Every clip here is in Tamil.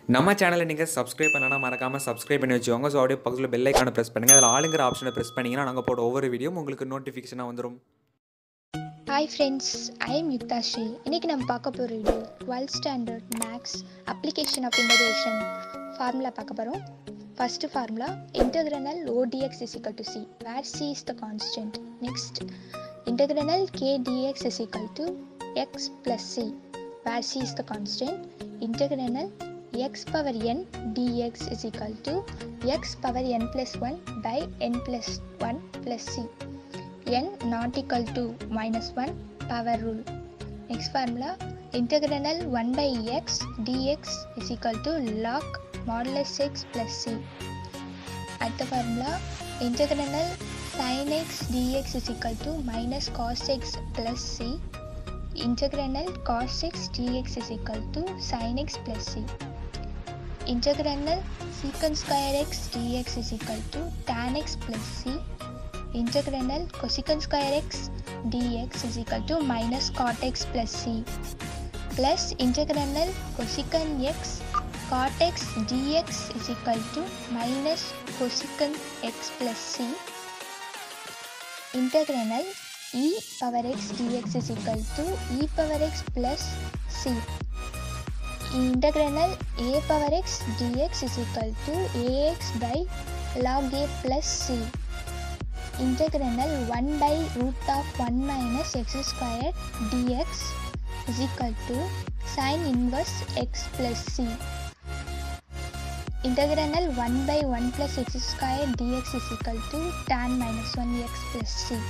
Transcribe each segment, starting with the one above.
நம்ம சேனலை நீங்கள் சப்ஸ்கிரைப் பண்ணலன்னா மறக்காமல் சப்ஸ்கிரைப் பண்ணி வச்சுக்கோங்க ஸோ அப்படியே பக்கத்தில் பெல் ஐக்கானை ப்ரெஸ் பண்ணுங்கள் அதில் ஆளுங்கிற ஆப்ஷனை ப்ரெஸ் பண்ணிங்கன்னா நாங்கள் போட ஒவ்வொரு வீடியோ உங்களுக்கு நோட்டிஃபிகேஷனாக வந்துடும் hi friends I am Yuktha Shri இன்னைக்கு நம்ம பார்க்க போகிற video twelfth standard maths application of integration formula பார்க்க போகிறோம் first formula integral o dx is equal to c where c is the constant next integral k dx is equal to x plus c where c is the constant integral x power n dx is equal to x power n plus one by n plus one plus C n not equal to minus 1 power rule. Next formula integral 1 by x dx is equal to log modulus x plus c. At the formula integral sin x dx is equal to minus cos x plus c. Integral cos x dx is equal to sin x plus c. Integral secant square x dx is equal to tan x plus c integral cosecant square x dx is equal to minus cot x plus c plus integral cosecant x cot x dx is equal to minus cosecant x plus c integral e power x dx is equal to e power x plus c integral a power x dx is equal to ax by log a plus c integral 1 by root of 1 minus x squared dx is equal to sin inverse x plus c. Integral 1 by 1 plus x squared dx is equal to tan minus 1 x plus c.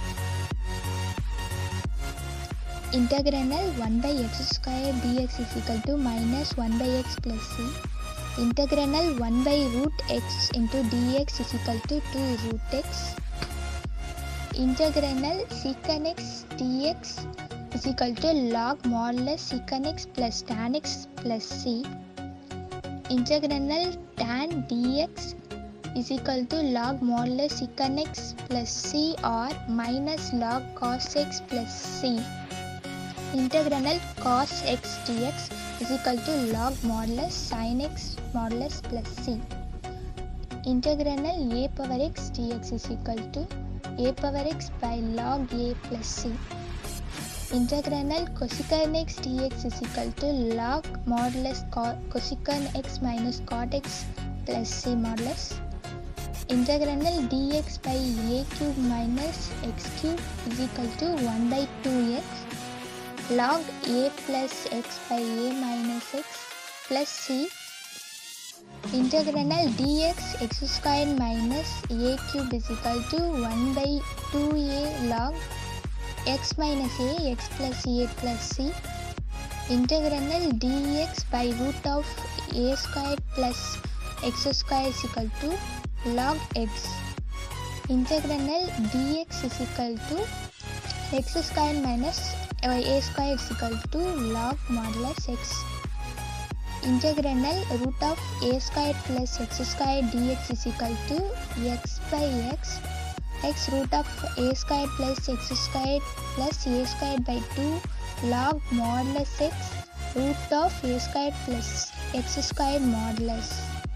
Integral 1 by x squared dx is equal to minus 1 by x plus c. Integral 1 by root x into dx is equal to 2 root x integral secant x dx is equal to log modulus secant x plus tan x plus c. Integral tan dx is equal to log modulus secant x plus c or minus log cos x plus c. Integral cos x dx is equal to log modulus sin x modulus plus c. Integral a power x dx is equal to a power x by log a plus c. Integral cosecant x dx is equal to log modulus co- cosecant x minus cot x plus c modulus. Integral dx by a cube minus x cube is equal to 1 by 2x log a plus x by a minus x plus c integral dx x squared minus a cube is equal to 1 by 2a log x minus a x plus a plus c integral dx by root of a squared plus x squared is equal to log x integral dx is equal to x squared minus a squared is equal to log modulus x integral root of a squared plus x squared dx is equal to x by x x root of a squared plus x squared plus a squared by 2 log modulus x root of a squared plus x squared modulus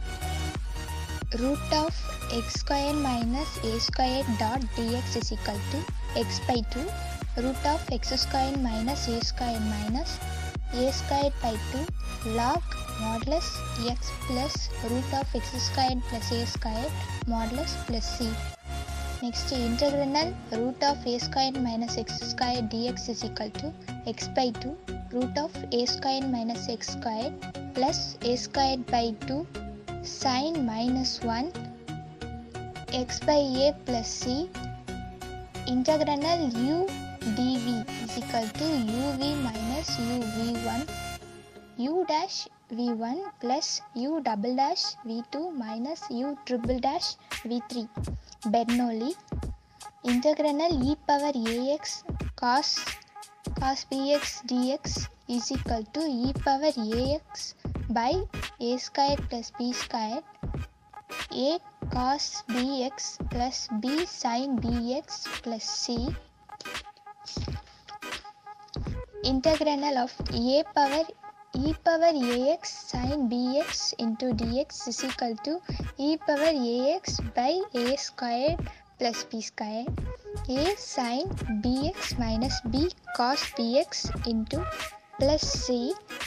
root of x squared minus a squared dot dx is equal to x by 2 root of x squared minus a squared minus a squared by 2 log modulus x plus root of x squared plus a squared modulus plus c. Next integral root of a squared minus x squared dx is equal to x by 2 root of a squared minus x squared plus a squared by 2 sine minus 1 x by a plus c integral u dv is equal to uv minus uv1 u dash v1 plus u double dash v2 minus u triple dash v3 Bernoulli integral e power ax cos cos bx dx is equal to e power ax by a squared plus b squared a cos bx plus b sin bx plus c integral of a power e power ax sin bx into dx is equal to e power ax by a squared plus b squared a sin bx minus b cos bx into plus c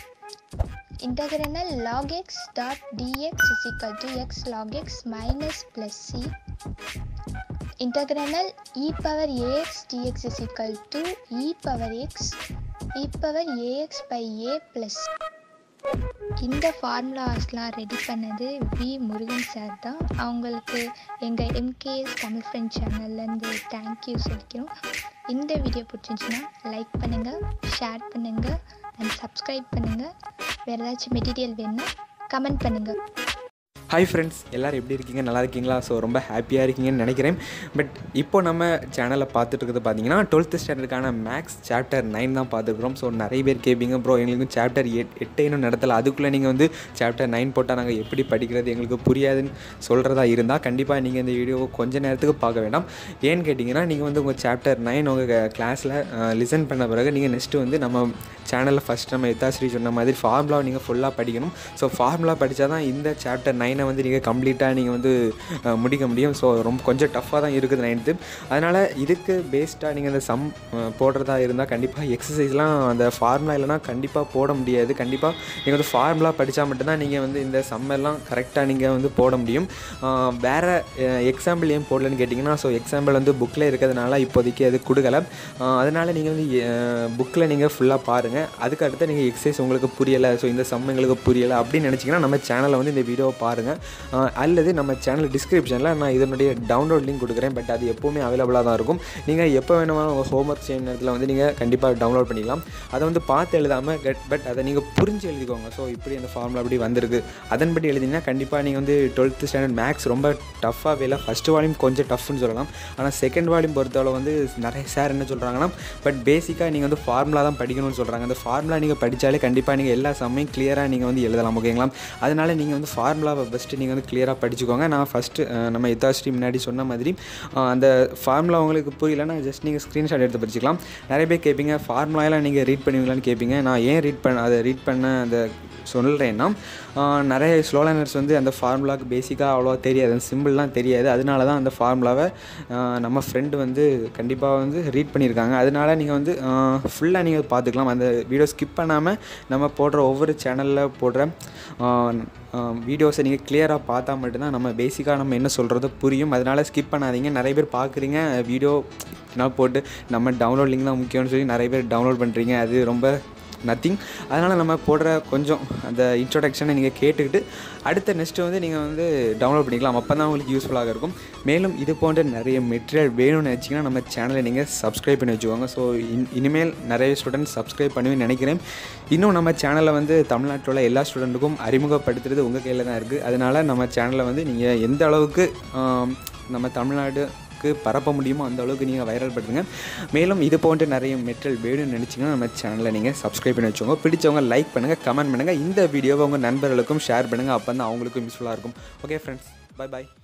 integral log x dot dx is equal to x log x minus plus c integral e power ax dx is equal to e power x e power ax by a plus இந்த ஃபார்முலாஸ்லாம் ரெடி பண்ணது வி முருகன் சார் தான் அவங்களுக்கு எங்கள் எம்கேஎஸ் தமிழ் ஃப்ரெண்ட் சேனல்லேருந்து தேங்க்யூ சொல்லிக்கிறோம் இந்த வீடியோ பிடிச்சிருந்துச்சுன்னா லைக் பண்ணுங்கள் ஷேர் பண்ணுங்கள் அண்ட் சப்ஸ்கிரைப் பண்ணுங்கள் வேறு ஏதாச்சும் மெட்டீரியல் வேணும்னா கமெண்ட் பண்ணுங்கள் ஹாய் ஃப்ரெண்ட்ஸ் எல்லோரும் எப்படி இருக்கீங்க நல்லா இருக்கீங்களா ஸோ ரொம்ப ஹாப்பியாக இருக்கீங்கன்னு நினைக்கிறேன் பட் இப்போ நம்ம சேனலை பார்த்துட்டு இருக்கிறது பார்த்தீங்கன்னா டுவெல்த்து ஸ்டாண்டர்டுக்கான மேக்ஸ் சாப்டர் நைன் தான் பார்த்துருக்குறோம் ஸோ நிறைய பேர் கேட்பீங்க ப்ரோ எங்களுக்கு சாப்டர் எட் எட்டு இன்னும் நடத்தலை அதுக்குள்ளே நீங்கள் வந்து சாப்டர் நைன் போட்டால் நாங்கள் எப்படி படிக்கிறது எங்களுக்கு புரியாதுன்னு சொல்கிறதா இருந்தால் கண்டிப்பாக நீங்கள் இந்த வீடியோவை கொஞ்ச நேரத்துக்கு பார்க்க வேண்டாம் ஏன்னு கேட்டிங்கன்னா நீங்கள் வந்து உங்கள் சாப்டர் நைன் உங்கள் கிளாஸில் லிசன் பண்ண பிறகு நீங்கள் நெக்ஸ்ட்டு வந்து நம்ம சேனலில் ஃபஸ்ட் நம்ம எத்தாஸ்ரீ சொன்ன மாதிரி ஃபார்முலாவை நீங்கள் ஃபுல்லாக படிக்கணும் ஸோ ஃபார்முலா படித்தா தான் இந்த சாப்டர் நைனை வந்து நீங்கள் கம்ப்ளீட்டாக நீங்கள் வந்து அஹ், முடிக்க முடியும் ஸோ ரொம்ப கொஞ்சம் டஃப்பாக தான் இருக்குது நைன்த்து அதனால் இதுக்கு பேஸ்டாக நீங்கள் இந்த சம் அஹ், போடுறதா இருந்தால் கண்டிப்பாக எக்ஸசைஸ்லாம் அந்த ஃபார்முலா இல்லைனா கண்டிப்பாக போட முடியாது கண்டிப்பாக நீங்கள் வந்து ஃபார்முலா படித்தா மட்டும்தான் நீங்கள் வந்து இந்த சம்மெல்லாம் கரெக்டாக நீங்கள் வந்து போட முடியும் அஹ், வேறு எக்ஸாம்பிள் ஏன் போடலன்னு கேட்டிங்கன்னா ஸோ எக்ஸாம்பிள் வந்து புக்கில் இருக்கிறதுனால இப்போதைக்கு அது கொடுக்கல அஹ், அதனால் நீங்கள் வந்து புக்கில் நீங்கள் ஃபுல்லாக பாருங்கள் அதுக்கு அடுத்து நீங்கள் எக்ஸசைஸ் உங்களுக்கு புரியலை ஸோ இந்த சம் எங்களுக்கு புரியலை அப்படின்னு நினச்சிங்கன்னா நம்ம சேனலில் வந்து இந்த வீடியோவை பாருங்கள் அஹ், அல்லது நம்ம சேனல் டிஸ்கிரிப்ஷனில் நான் இதனுடைய டவுன்லோட் லிங்க் கொடுக்குறேன் பட் அது எப்போவுமே அவைலபிளாக தான் இருக்கும் நீங்கள் எப்போ வேணுமாலும் உங்கள் ஹோம்ஒர்க் செய்யும் நேரத்தில் வந்து நீங்கள் கண்டிப்பாக டவுன்லோட் பண்ணிக்கலாம் அதை வந்து பார்த்து எழுதாமல் கட் பட் அதை நீங்கள் புரிஞ்சு எழுதிக்கோங்க ஸோ இப்படி அந்த ஃபார்முலா அப்படி வந்திருக்கு அதன்படி எழுதிங்கன்னா கண்டிப்பாக நீங்கள் வந்து டுவெல்த்து ஸ்டாண்டர்ட் மேக்ஸ் ரொம்ப டஃப்பாக வேலை ஃபஸ்ட்டு வால்யூம் கொஞ்சம் டஃப்னு சொல்லலாம் ஆனால் செகண்ட் வால்யூம் பொறுத்தவரை வந்து நிறைய சார் என்ன சொல்கிறாங்கன்னா பட் பேசிக்காக நீங்கள் வந்து ஃபார்முலா தான் படிக்கணும்னு சொல்கிறாங்க அந்த ஃபார்முலா நீங்கள் படித்தாலே கண்டிப்பாக நீங்கள் எல்லா சம்மையும் கிளியராக நீங்கள் வந்து எழுதலாம் ஓகேங்களா அதனால் நீங்கள் வந்து ஃபார்முலாவை ஃபஸ்ட்டு நீங்கள் வந்து கிளியராக படிச்சுக்கோங்க நான் ஃபஸ்ட்டு நம்ம எத்தாஸ்ட்ரி முன்னாடி சொன்ன மாதிரி அஹ், அந்த ஃபார்முலா உங்களுக்கு புரியலன்னா ஜஸ்ட் நீங்கள் ஸ்க்ரீன்ஷாட் எடுத்து படிச்சுக்கலாம் நிறைய பேர் கேட்பீங்க ஃபார்முலாலாம் நீங்கள் ரீட் பண்ணுவீங்களான்னு கேட்பீங்க நான் ஏன் ரீட் பண்ண அதை ரீட் பண்ண அந்த சொல்கிறேன்னா ஆஹ் நிறைய ஸ்லோ லேர்னர்ஸ் வந்து அந்த ஃபார்முலாவுக்கு பேசிக்காக அவ்வளோவா தெரியாது அந்த சிம்பிள்லாம் தெரியாது அதனால தான் அந்த ஃபார்முலாவை ஆஹ் நம்ம ஃப்ரெண்டு வந்து கண்டிப்பாக வந்து ரீட் பண்ணியிருக்காங்க அதனால நீங்கள் வந்து ஃபுல்லாக நீங்கள் பார்த்துக்கலாம் அந்த வீடியோ ஸ்கிப் பண்ணாமல் நம்ம போடுற ஒவ்வொரு சேனலில் போடுற வீடியோஸை நீங்கள் கிளியராக பார்த்தா மட்டும்தான் நம்ம பேசிக்காக நம்ம என்ன சொல்கிறதோ புரியும் அதனால் ஸ்கிப் பண்ணாதீங்க நிறைய பேர் பார்க்குறீங்க வீடியோ நான் போட்டு நம்ம டவுன்லோட் லிங்க் தான் முக்கியம்னு சொல்லி நிறைய பேர் டவுன்லோட் பண்ணுறீங்க அது ரொம்ப நத்திங் அதனால் நம்ம போடுற கொஞ்சம் அந்த இன்ட்ரொடக்ஷனை நீங்கள் கேட்டுக்கிட்டு அடுத்த நெக்ஸ்ட்டு வந்து நீங்கள் வந்து டவுன்லோட் பண்ணிக்கலாம் அப்போ தான் உங்களுக்கு யூஸ்ஃபுல்லாக இருக்கும் மேலும் இது போன்ற நிறைய மெட்டீரியல் வேணும்னு நினச்சிங்கன்னா நம்ம சேனலை நீங்கள் சப்ஸ்கிரைப் பண்ணி வச்சுக்கோங்க ஸோ இன் இனிமேல் நிறைய ஸ்டூடெண்ட்ஸ் சப்ஸ்கிரைப் பண்ணுவேன்னு நினைக்கிறேன் இன்னும் நம்ம சேனலை வந்து தமிழ்நாட்டில் உள்ள எல்லா ஸ்டூடெண்ட்டுக்கும் அறிமுகப்படுத்துறது உங்கள் கையில் தான் இருக்குது அதனால் நம்ம சேனலை வந்து நீங்கள் எந்த அளவுக்கு ஆம், நம்ம தமிழ்நாடு அளவுக்கு பரப்ப முடியுமோ அந்த அளவுக்கு நீங்கள் வைரல் பண்ணுங்க மேலும் இது போன்ற நிறைய மெட்டீரியல் வேணும்னு நினச்சிங்கன்னா நம்ம சேனலை நீங்கள் சப்ஸ்கிரைப் பண்ணி வச்சுக்கோங்க பிடிச்சவங்க லைக் பண்ணுங்கள் கமெண்ட் பண்ணுங்கள் இந்த வீடியோவை உங்கள் நண்பர்களுக்கும் ஷேர் பண்ணுங்கள் அப்போ தான் அவங்களுக்கும் யூஸ்ஃபுல்லாக இருக்கும் ஓகே ஃப்ரெண்ட்ஸ் பை பாய்